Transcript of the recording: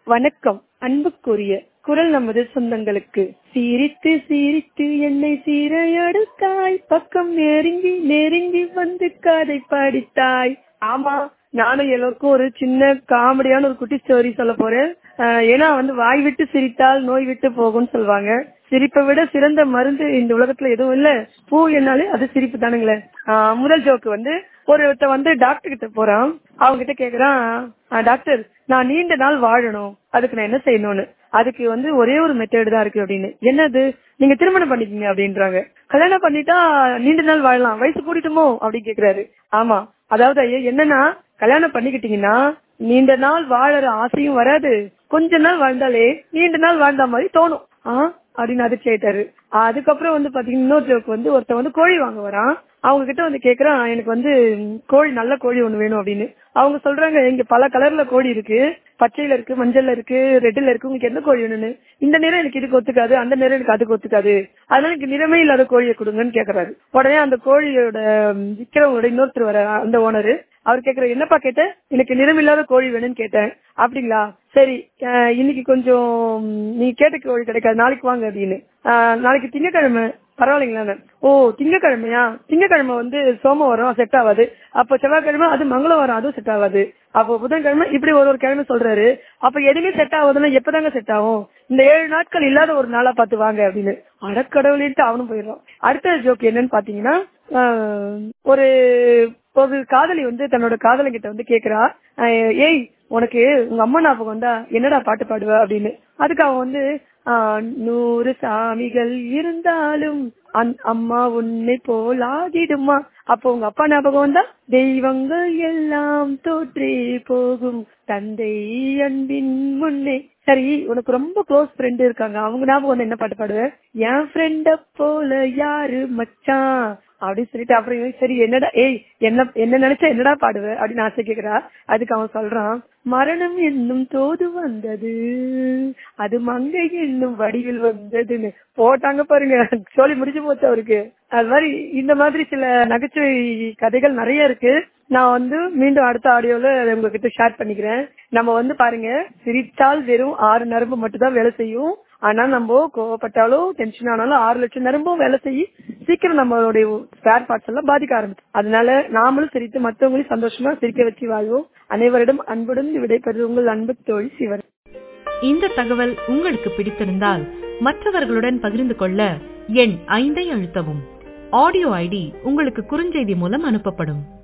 வணக்கம் அன்புக்குரிய குரல் நமது சொந்தங்களுக்கு சிரித்து சிரித்து என்னை சீரையடுத்தாய் பக்கம் நெருங்கி நெருங்கி வந்து கதை படித்தாய் ஆமா நானும் எல்லோருக்கும் ஒரு சின்ன காமெடியான ஒரு குட்டி ஸ்டோரி சொல்ல போறேன் அஹ் ஏன்னா வந்து வாய் விட்டு சிரித்தால் நோய் விட்டு போகும்னு சொல்லுவாங்க சிரிப்பை விட சிறந்த மருந்து இந்த உலகத்துல எதுவும் இல்ல பூ என்னாலே அது சிரிப்பு தானுங்களே ஆஹ் முதல் ஜோக்கு வந்து ஒருத்த வந்து டாக்டர் கிட்ட போறான் அவங்க கிட்ட கேக்குறான் "ஆஹ் டாக்டர் நான் நீண்ட நாள் வாழணும் அதுக்கு நான் என்ன செய்யணும்னு அதுக்கு வந்து ஒரே ஒரு மெத்தேடு தான் இருக்கு அப்படின்னு என்னது நீங்க திருமணம் பண்ணிக்கீங்க அப்படின்றாங்க கல்யாணம் பண்ணிட்டா நீண்ட நாள் வாழலாம் வயசு கூட்டிட்டுமோ அப்படின்னு கேக்குறாரு ஆமா அதாவது ஐயா என்னன்னா கல்யாணம் பண்ணிக்கிட்டீங்கன்னா நீண்ட நாள் வாழற ஆசையும் வராது கொஞ்ச நாள் வாழ்ந்தாலே நீண்ட நாள் வாழ்ந்த மாதிரி தோணும் ஆ அப்படின்னு அதிர்ச்சி ஆயிட்டாரு அதுக்கப்புறம் வந்து பாத்தீங்கன்னா இன்னொரு ஜோக்கு வந்து ஒருத்தன் வந்து கோழி வாங்க வரான் அவங்க கிட்ட வந்து கேக்குறான் எனக்கு வந்து ம், கோழி நல்ல கோழி ஒண்ணு வேணும் அப்படின்னு அவங்க சொல்றாங்க இங்க பல கலர்ல கோழி இருக்கு பச்சையில இருக்கு மஞ்சள்ல இருக்கு ரெட்ல இருக்கு உங்களுக்கு எந்த கோழி வேணும்னு இந்த நிறம் எனக்கு இதுக்கு ஒத்துக்காது அந்த நிறம் எனக்கு அதுக்கு ஒத்துக்காது அதனால எனக்கு நிறமே இல்லாத கோழியை கொடுங்கன்னு கேக்குறாரு உடனே அந்த கோழியோட ம், விக்கிறவங்களோட இன்னொருத்தர் வர அந்த ஓனரு அவர் கேக்குற என்னப்பா கேட்ட எனக்கு நிறமில்லாத கோழி வேணும்னு கேட்டேன் அப்படிங்களா சரி அஹ், இன்னைக்கு கொஞ்சம் ம், நீ கேட்ட கோழி கிடைக்காது நாளைக்கு வாங்க அப்படின்னு அஹ், நாளைக்கு திங்கக்கிழமை பரவாயில்லைங்களா ஓ திங்கக்கிழமையா திங்கக்கிழமை வந்து சோமவாரம் செட் ஆகாது அப்போ செவ்வாய்க்கிழமை அது மங்களவாரம் அதுவும் செட் ஆகாது அப்போ புதன்கிழமை இப்படி ஒரு ஒரு கிழமை சொல்றாரு அப்ப எதுவுமே செட் ஆகுதுன்னா எப்பதாங்க செட் ஆகும் இந்த ஏழு நாட்கள் இல்லாத ஒரு நாளா பார்த்து வாங்க அப்படின்னு அடக்கடவுளிட்டு அவனும் போயிடுறான் அடுத்த ஜோக் என்னன்னு பாத்தீங்கன்னா ஆஹ், ஒரு ஒரு காதலி வந்து தன்னோட காதலன் கிட்ட வந்து கேக்குறா ஆஹ், ஏய் உனக்கு உங்க அம்மா ஞாபகம் வந்தா என்னடா பாட்டு பாடுவ அப்படின்னு அதுக்கு அவன் வந்து ஆஹ், நூறு சாமிகள் இருந்தாலும் அந் அம்மா உன்னை போல் ஆகிடுமா அப்போ உங்க அப்பா ஞாபகம் வந்தா தெய்வங்கள் எல்லாம் தோற்றே போகும் தந்தை அன்பின் முன்னே சரி உனக்கு ரொம்ப க்ளோஸ் ஃப்ரெண்ட் இருக்காங்க அவங்க ஞாபகம் வந்து என்ன பாட்டு பாடுவ என் ஃப்ரெண்ட போல யாரு மச்சான் அப்படின்னு சொல்லிட்டு அப்புறம் இவன், சரி என்னடா ஏய் என்ன என்ன நினைச்சா என்னடா பாடுவ அப்படின்னு ஆசை கேக்குறா அதுக்கு அவன் சொல்றான் மரணம் என்னும் தோது வந்தது அது மங்கை என்னும் வடிவில் வந்ததுன்னு போட்டாங்க பாருங்க சொல்லி முடிஞ்சு போச்சு அவருக்கு அது மாதிரி இந்த மாதிரி சில நகைச்சுவை கதைகள் நிறைய இருக்கு நான் வந்து மீண்டும் அடுத்த ஆடியோல உங்ககிட்ட ஷேர் பண்ணிக்கிறேன் நம்ம வந்து பாருங்க சிரித்தால் வெறும் ஆறு நரம்பு மட்டும் தான் வேலை செய்யும் ஆனா நம்ம கோவப்பட்டாலும் டென்ஷன் ஆனாலும் ஆறு லட்சம் நரம்பும் வேலை செய்யும் சீக்கிரம் நம்மளுடைய ஸ்பேர் பார்ட்ஸ் எல்லாம் பாதிக்க ஆரம்பிச்சு அதனால நாமளும் சிரித்து மற்றவங்களையும் சந்தோஷமா சிரிக்க வச்சு வாழ்வோம் அனைவரிடம் அன்புடன் விடைபெறுவது உங்கள் அன்பு தோழி சிவன் இந்த தகவல் உங்களுக்கு பிடித்திருந்தால் மற்றவர்களுடன் பகிர்ந்து கொள்ள எண் ஐந்தை அழுத்தவும் ஆடியோ ஐடி உங்களுக்கு குறுஞ்செய்தி மூலம் அனுப்பப்படும்